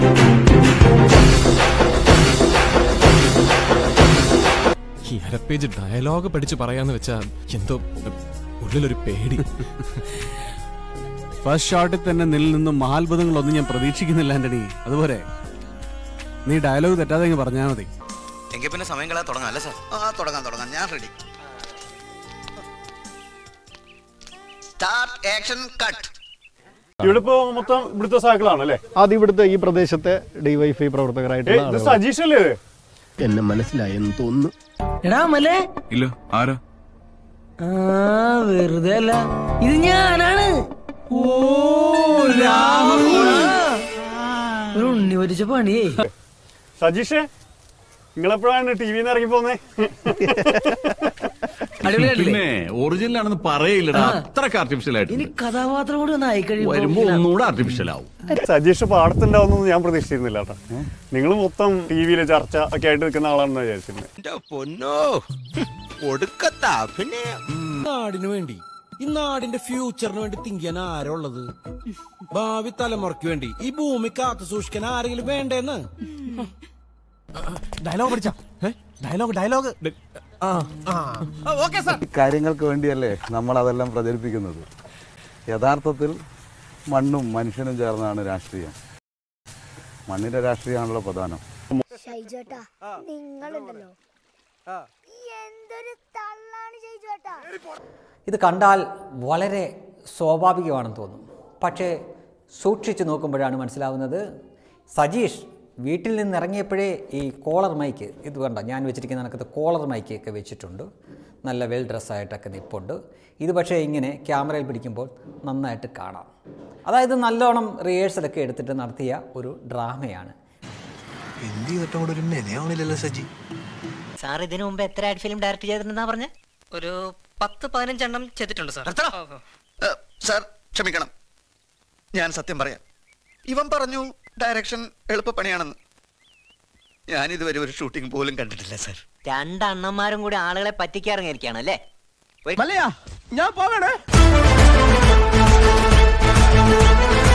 ഈ അരപ്പേജ് ഡയലോഗ് പഠിച്ച് പറയാന്ന് വെച്ചാ എന്തോ ഉള്ളിലൊരു പേടി ഫസ്റ്റ് ഷോട്ടിൽ തന്നെ നിൽ നിന്നും മഹാത്ഭുതങ്ങളൊന്നും ഞാൻ പ്രതീക്ഷിക്കുന്നില്ല ആന്റണി അതുപോലെ നീ ഡയലോഗ് തെറ്റാതെ ഇങ്ങ് പറഞ്ഞാൽ മതി എങ്കിൽ പിന്നെ സമയം കളയാൻ തുടങ്ങാം അല്ലേ സാർ ആ തുടങ്ങാം തുടങ്ങാം ഞാൻ റെഡി സ്റ്റാർട്ട് ആക്ഷൻ കട്ട് ഇവിടെ ഇപ്പോ മൊത്തം ഇവിടുത്തെ സാക്കിളാണ് അല്ലേ അത് ഇവിടുത്തെ ഈ പ്രദേശത്തെ ഡിവൈഫൈ പ്രവർത്തകരായിട്ടുള്ള ഇത് ആളുകൾ. സജീഷ് അല്ലേ ഇത് എന്നെ മനസ്സിലായെന്ന് തോന്നുന്നു എടാ മല്ലേ ഇല്ല ആരാ ആ വെറുതെ അല്ല ഇത് ഞാനാണ് ഓ രാമ ഒരു ഉണ്ണി വരിച്ച പണിയേ സജീഷേ നിങ്ങളെപ്പോഴാണ് ടി വിന്ന് ഇറങ്ങി പോന്നേ അടിപൊളിയായിട്ടില്ലേ പിന്നെ ഒറിജിനൽ ആണെന്ന് പറയില്ലടാ അത്രക്ക് ആർട്ടിഫിഷ്യൽ ആയിട്ട് ഇനി കഥാപാത്രം കൂടി ഒന്ന് ആയി വരുമ്പോ കഴിയുമ്പോ ഒന്നുകൂടെ ആർട്ടിഫിഷ്യൽ ആവും സജീഷ് പാടത്തുണ്ടാവുന്നൊന്നും ഞാൻ പ്രതീക്ഷിച്ചിരുന്നില്ല കേട്ടോ നിങ്ങൾ മൊത്തം ടി വിയിലെ ചർച്ച ഒക്കെ ആയിട്ട് നിൽക്കുന്ന ആളാണെന്ന് വിചാരിച്ചിരുന്നത് പൊന്നോ ഒടുക്കത്ത അഭിനയം നാടിന് വേണ്ടി ഈ നാടിന്റെ ഫ്യൂച്ചറിന് വേണ്ടി തിങ്ക് ചെയ്യാൻ ആരാ ഉള്ളത് ഭാവി തലമുറയ്ക്ക് വേണ്ടി ഈ ഭൂമി കാത്തു സൂക്ഷിക്കാൻ ആരെങ്കിലും വേണ്ടേന്ന് ഡയലോഗ് പഠിച്ചാ ഡയലോഗ് ഡയലോഗ് ആ ഓക്കെ സാർ കാര്യങ്ങൾക്ക് വേണ്ടിയല്ലേ നമ്മൾ അതെല്ലാം പ്രചരിപ്പിക്കുന്നത് യഥാർത്ഥത്തിൽ മണ്ണും മനുഷ്യനും ചേർന്നാണ് രാഷ്ട്രീയം മണ്ണിന്റെ രാഷ്ട്രീയമാണല്ലോ പ്രധാനം ഷൈജേട്ടാ നിങ്ങളുണ്ടല്ലോ എന്തൊരു തള്ളാണ് ഷൈജേട്ടാ ഇത് കണ്ടാൽ വളരെ സ്വാഭാവികമാണെന്ന് തോന്നും പക്ഷേ സൂക്ഷിച്ചു നോക്കുമ്പോഴാണ് മനസ്സിലാവുന്നത് സജീഷ് വീട്ടിൽ നിന്ന് ഇറങ്ങിയപ്പോഴേ ഈ കോളർ മൈക്ക് ഇത് കണ്ട ഞാൻ വെച്ചിരിക്കുന്ന കണക്കത്ത് കോളർ മൈക്ക് ഒക്കെ വെച്ചിട്ടുണ്ട് നല്ല വെൽ ഡ്രസ്സായിട്ടൊക്കെ നിൽപ്പുണ്ട് ഇത് പക്ഷേ ഇങ്ങനെ ക്യാമറയിൽ പിടിക്കുമ്പോൾ നന്നായിട്ട് കാണാം അതായത് നല്ലോണം റിഹേഴ്സലൊക്കെ എടുത്തിട്ട് നടത്തിയ ഒരു ഡ്രാമയാണ് എന്ത് ചെയ്തിട്ടും കൂടെ ഒരു മെനയാവണില്ലല്ലോ സജി സാർ ഇതിനു മുമ്പ് എത്ര ആഡ് ഫിലിം ഡയറക്ട് ചെയ്തിട്ടുണ്ടെന്നാ പറഞ്ഞ ഒരു പത്ത് പതിനഞ്ചെണ്ണം ചെയ്തിട്ടുണ്ട് സാർ സാർ ക്ഷമിക്കണം ഞാൻ സത്യം പറയാം ഇവൻ പറഞ്ഞു ഡയറക്ഷൻ എളുപ്പപ്പണിയാണെന്ന് ഞാൻ ഇതുവരെ ഒരു ഷൂട്ടിംഗ് പോലും കണ്ടിട്ടില്ല സാർ രണ്ടണ്ണന്മാരും കൂടി ആളുകളെ പറ്റിക്കാറിങ്ങിയിരിക്കുകയാണ് അല്ലേ മല്ലയാ ഞാൻ പോകണേ